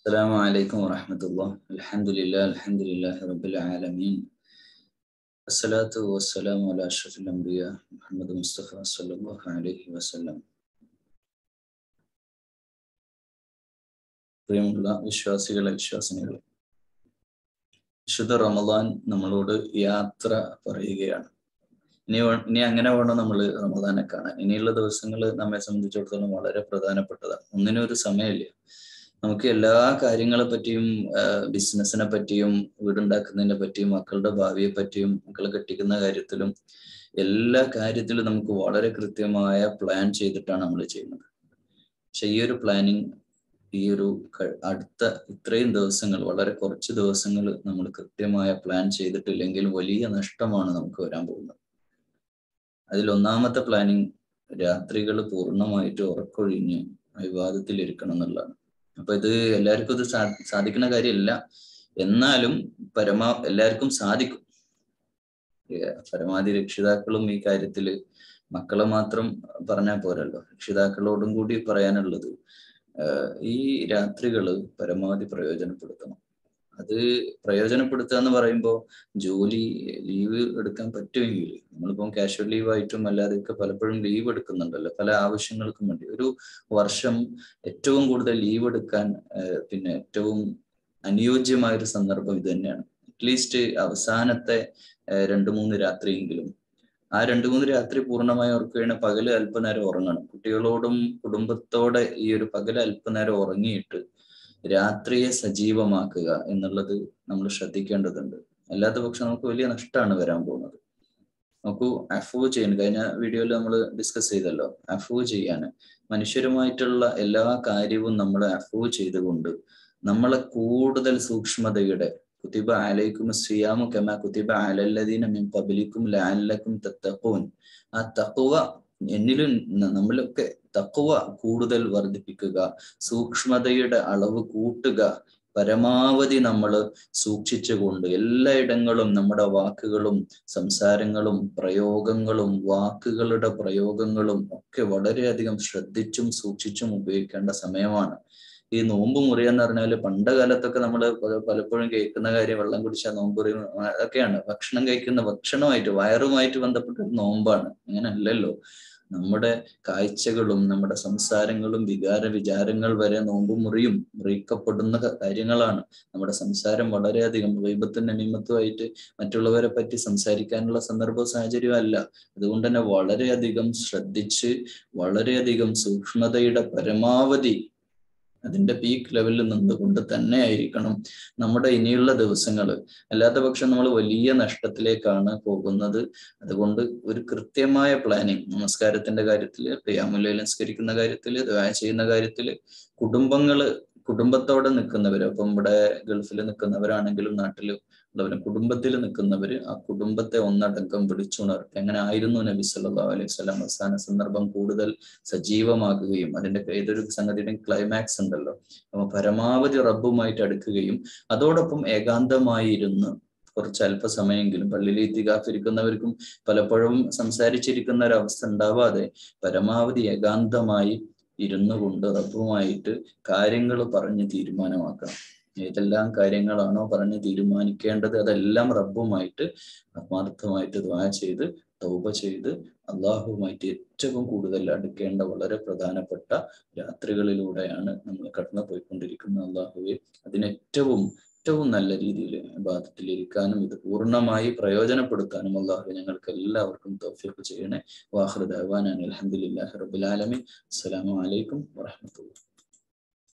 السلام عليكم ورحمة الله الحمد لله الحمد لله رب العالمين الصلاة والسلام على أشرف الأنبياء محمد مصطفى صلى الله عليه وسلم പ്രിയമുള്ള വിശ്വാസികളെ വിശ്വാസിനികളെ വിശുദ്ധ റമദാൻ നമ്മളോട് യാത്ര പറയുകയാണ് ഇനി വേ- ഇനി അങ്ങനെ വേണം നമ്മൾ റമദാനെ കാണാൻ ഇനിയുള്ള ദിവസങ്ങൾ നമ്മെ സംബന്ധിച്ചിടത്തോളം വളരെ പ്രധാനപ്പെട്ടതാണ് ഒന്നിനും ഒരു സമയമില്ല നമുക്ക് എല്ലാ കാര്യങ്ങളെ പറ്റിയും ബിസിനസിനെ പറ്റിയും വീടുണ്ടാക്കുന്നതിനെ പറ്റിയും മക്കളുടെ ഭാവിയെ പറ്റിയും മക്കളെ കെട്ടിക്കുന്ന കാര്യത്തിലും എല്ലാ കാര്യത്തിലും നമുക്ക് വളരെ കൃത്യമായ പ്ലാൻ ചെയ്തിട്ടാണ് നമ്മൾ ചെയ്യുന്നത് പക്ഷെ ഈ ഒരു പ്ലാനിങ് ഈ ഒരു ക- അടുത്ത ഇത്രയും ദിവസങ്ങൾ വളരെ കുറച്ച് ദിവസങ്ങൾ നമ്മൾ കൃത്യമായ പ്ലാൻ ചെയ്തിട്ടില്ലെങ്കിൽ വലിയ നഷ്ടമാണ് നമുക്ക് വരാൻ പോകുന്നത് അതിൽ ഒന്നാമത്തെ പ്ലാനിങ് രാത്രികൾ പൂർണ്ണമായിട്ട് ഉറക്കൊഴിഞ്ഞ് വിവാദത്തിൽ ഇരിക്കണം എന്നുള്ളതാണ് അപ്പൊ ഇത് എല്ലാവർക്കും ഇത് സാ സാധിക്കുന്ന കാര്യമല്ല എന്നാലും പരമാ എല്ലാവർക്കും സാധിക്കും ഏ, പരമാവധി രക്ഷിതാക്കളും ഈ കാര്യത്തിൽ മക്കളെ മാത്രം പറഞ്ഞാൽ പോരല്ലോ രക്ഷിതാക്കളോടും കൂടി പറയാനുള്ളത് ഏഹ് ഈ രാത്രികള് പരമാവധി പ്രയോജനപ്പെടുത്തണം അത് പ്രയോജനപ്പെടുത്തുക എന്ന് പറയുമ്പോൾ ജോലി ലീവ് എടുക്കാൻ പറ്റുമെങ്കിൽ നമ്മളിപ്പം കാഷ്വൽ ലീവ് ആയിട്ടും അല്ലാതെയൊക്കെ പലപ്പോഴും ലീവ് എടുക്കുന്നുണ്ടല്ലോ പല ആവശ്യങ്ങൾക്കും വേണ്ടി ഒരു വർഷം ഏറ്റവും കൂടുതൽ ലീവ് എടുക്കാൻ ഏഹ് പിന്നെ ഏറ്റവും അനുയോജ്യമായ ഒരു സന്ദർഭം ഇത് തന്നെയാണ് അറ്റ്ലീസ്റ്റ് അവസാനത്തെ ഏഹ് രണ്ട് മൂന്ന് രാത്രിയെങ്കിലും ആ രണ്ട് മൂന്ന് രാത്രി പൂർണ്ണമായി ഉറക്കുകയാണ് പകല് അല്പനേരം ഉറങ്ങണം കുട്ടികളോടും കുടുംബത്തോടെ ഈ ഒരു പകല് അല്പനേരം ഉറങ്ങിയിട്ട് രാത്രിയെ സജീവമാക്കുക എന്നുള്ളത് നമ്മൾ ശ്രദ്ധിക്കേണ്ടതുണ്ട് അല്ലാത്ത പക്ഷം നമുക്ക് വലിയ നഷ്ടമാണ് വരാൻ പോകുന്നത് നോക്കൂ അഫൂവ് ചെയ്യാൻ കഴിഞ്ഞ വീഡിയോയിൽ നമ്മൾ ഡിസ്കസ് ചെയ്തല്ലോ അഫൂവ് ചെയ്യാൻ മനുഷ്യരുമായിട്ടുള്ള എല്ലാ കാര്യവും നമ്മൾ അഫൂവ് ചെയ്തുകൊണ്ട് നമ്മളെ കൂടുതൽ സൂക്ഷ്മതയുടെ കുത്തിബ അലൈക്കും സിയാമു കമാ കുത്തിബ അലല്ലദീന മിൻ ഖബലിക്കും ലഅല്ലക്കും തത്തഖൂൻ ആ തഖ്വ എന്നിലും ന- നമ്മളിലൊക്കെ തഖ്വ കൂടുതൽ വർദ്ധിപ്പിക്കുക സൂക്ഷ്മതയുടെ അളവ് കൂട്ടുക പരമാവധി നമ്മൾ സൂക്ഷിച്ചുകൊണ്ട് എല്ലായിടങ്ങളും നമ്മുടെ വാക്കുകളും സംസാരങ്ങളും പ്രയോഗങ്ങളും വാക്കുകളുടെ പ്രയോഗങ്ങളും ഒക്കെ വളരെയധികം ശ്രദ്ധിച്ചും സൂക്ഷിച്ചും ഉപയോഗിക്കേണ്ട സമയമാണ് ഈ നോമ്പ് മുറിയെന്ന് പറഞ്ഞാൽ പണ്ട് കാലത്തൊക്കെ നമ്മൾ പലപ്പോഴും കേൾക്കുന്ന കാര്യം വെള്ളം കുടിച്ചാൽ നോമ്പ് മുറിയും അതൊക്കെയാണ് ഭക്ഷണം കഴിക്കുന്ന ഭക്ഷണമായിട്ട് വയറുമായിട്ട് ബന്ധപ്പെട്ട ഒരു നോമ്പാണ് അങ്ങനെ അല്ലല്ലോ നമ്മുടെ കാഴ്ചകളും നമ്മുടെ സംസാരങ്ങളും വികാര വിചാരങ്ങൾ വരെ നോമ്പ് മുറിയും മുറിക്കപ്പെടുന്ന ക- കാര്യങ്ങളാണ് നമ്മുടെ സംസാരം വളരെയധികം വൈബത്തും നമീമത്തുമായിട്ട് മറ്റുള്ളവരെ പറ്റി സംസാരിക്കാനുള്ള സന്ദർഭ സാഹചര്യം അല്ല അതുകൊണ്ട് തന്നെ വളരെയധികം ശ്രദ്ധിച്ച് വളരെയധികം സൂക്ഷ്മതയുടെ പരമാവധി അതിന്റെ പീക്ക് ലെവലിൽ നിന്നുകൊണ്ട് തന്നെ ആയിരിക്കണം നമ്മുടെ ഇനിയുള്ള ദിവസങ്ങൾ അല്ലാത്ത പക്ഷം നമ്മൾ വലിയ നഷ്ടത്തിലേക്കാണ് പോകുന്നത് അതുകൊണ്ട് ഒരു കൃത്യമായ പ്ലാനിങ് നമസ്കാരത്തിന്റെ കാര്യത്തിൽ പ്രിയാമുല്ല നമസ്കരിക്കുന്ന കാര്യത്തിൽ ദ്വാ ചെയ്യുന്ന കാര്യത്തിൽ കുടുംബങ്ങള് കുടുംബത്തോടെ നിൽക്കുന്നവര് അപ്പം ഇവിടെ ഗൾഫിൽ നിൽക്കുന്നവരാണെങ്കിലും നാട്ടിൽ ഉള്ളവരും കുടുംബത്തിൽ നിൽക്കുന്നവര് ആ കുടുംബത്തെ ഒന്നടങ്കം വിളിച്ചുണർത്തി അങ്ങനെ ആയിരുന്നു നബി സല്ലല്ലാഹു അലൈഹി വസല്ലം അവസാന സന്ദർഭം കൂടുതൽ സജീവമാക്കുകയും അതിന്റെ ഏതൊരു സംഗതിയുടെ ക്ലൈമാക്സ് ഉണ്ടല്ലോ അപ്പൊ പരമാവധി റബ്ബുമായിട്ട് അടുക്കുകയും അതോടൊപ്പം ഏകാന്തമായി ഇരുന്ന് കുറച്ച് അല്പസമയമെങ്കിലും പള്ളിയിൽ ഇത്തികാഫിരിക്കുന്നവർക്കും പലപ്പോഴും സംസാരിച്ചിരിക്കുന്ന ഒരവസ്ഥ ഉണ്ടാവാതെ പരമാവധി ഏകാന്തമായി ഇരുന്നു കൊണ്ട് റബ്ബുമായിട്ട് കാര്യങ്ങൾ പറഞ്ഞ് തീരുമാനമാക്കണം ഏതെല്ലാം കാര്യങ്ങളാണോ പറഞ്ഞ് തീരുമാനിക്കേണ്ടത് അതെല്ലാം റബ്ബുമായിട്ട് ആത്മാർത്ഥമായിട്ട് ദ്വാ ചെയ്ത് തൗബ ചെയ്ത് അള്ളാഹുവുമായിട്ട് ഏറ്റവും കൂടുതൽ അടുക്കേണ്ട വളരെ പ്രധാനപ്പെട്ട രാത്രികളിലൂടെയാണ് നമ്മൾ കടന്നു പോയിക്കൊണ്ടിരിക്കുന്നത് അള്ളാഹുവെ അതിന് ഏറ്റവും ഏറ്റവും നല്ല രീതിയിൽ ബാധത്തിലിരിക്കാനും ഇത് പൂർണ്ണമായി പ്രയോജനപ്പെടുത്താനും അള്ളാഹു ഞങ്ങൾക്ക് എല്ലാവർക്കും തൗഫീഖ് ചെയ്യണേ വാഹൃദാൻ അലഹദില്ലാഹി റബുലാലമി അസ്സലാമു അലൈക്കും വറഹമത്തുള്ള